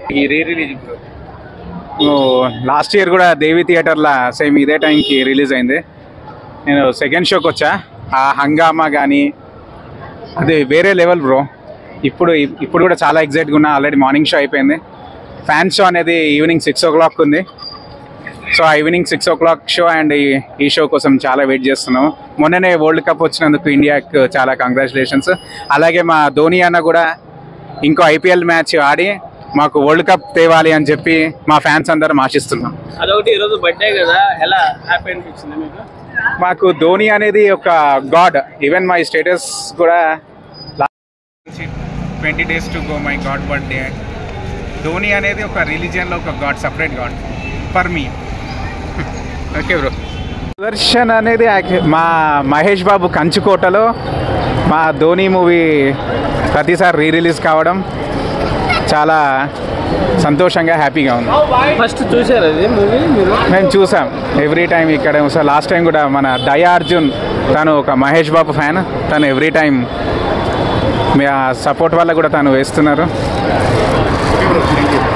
ఈ re release last year కూడా దేవి థియేటర్లో సేమ్ ఇదే టైంకి రిలీజ్ అయింది నేను సెకండ్ షోకి వచ్చా ఆ హంగామా కానీ అది వేరే లెవెల్ బ్రో ఇప్పుడు ఇప్పుడు కూడా చాలా ఎగ్జైట్గా ఉన్నా ఆల్రెడీ మార్నింగ్ షో అయిపోయింది ఫ్యాన్ షో అనేది ఈవినింగ్ సిక్స్ ఓ క్లాక్ ఉంది సో ఆ evening six o'clock show and ఈ ఈ షో కోసం చాలా వెయిట్ చేస్తున్నాం మొన్ననే వరల్డ్ కప్ వచ్చినందుకు ఇండియాకి చాలా కంగ్రాచులేషన్స్ అలాగే మా ధోని అన్న కూడా ఇంకో ఐపీఎల్ మ్యాచ్ ఆడి మాకు వరల్డ్ కప్ తేవాలి అని చెప్పి మా ఫ్యాన్స్ అందరం ఆశిస్తున్నాం అదొకటి ఈరోజు బర్త్డే కదా ఎలా హ్యాపీ అనిపించింది మీకు మాకు ధోని అనేది ఒక గాడ్ ఈవెన్ మై స్టేటస్ కూడా twenty days to go my god birthday Dhoni అనేది ఒక రిలీజియన్లో ఒక god separate god for me okay bro Sudarshan అనేది యాక్- మా మహేష్ బాబు కంచుకోటలో మా ధోని మూవీ ప్రతిసారి రీ రిలీజ్ కావడం చాలా సంతోషంగా హ్యాపీగా ఉంది ఫస్ట్ చూసారు అది మూవీ మీరు మేము చూసాం ఎవ్రీ టైం ఇక్కడ సో లాస్ట్ టైం కూడా మన దయా అర్జున్ తను ఒక మహేష్ బాబు ఫ్యాన్ తను ఎవ్రీ టైం మీ సపోర్ట్ వల్ల కూడా తను వేస్తున్నారు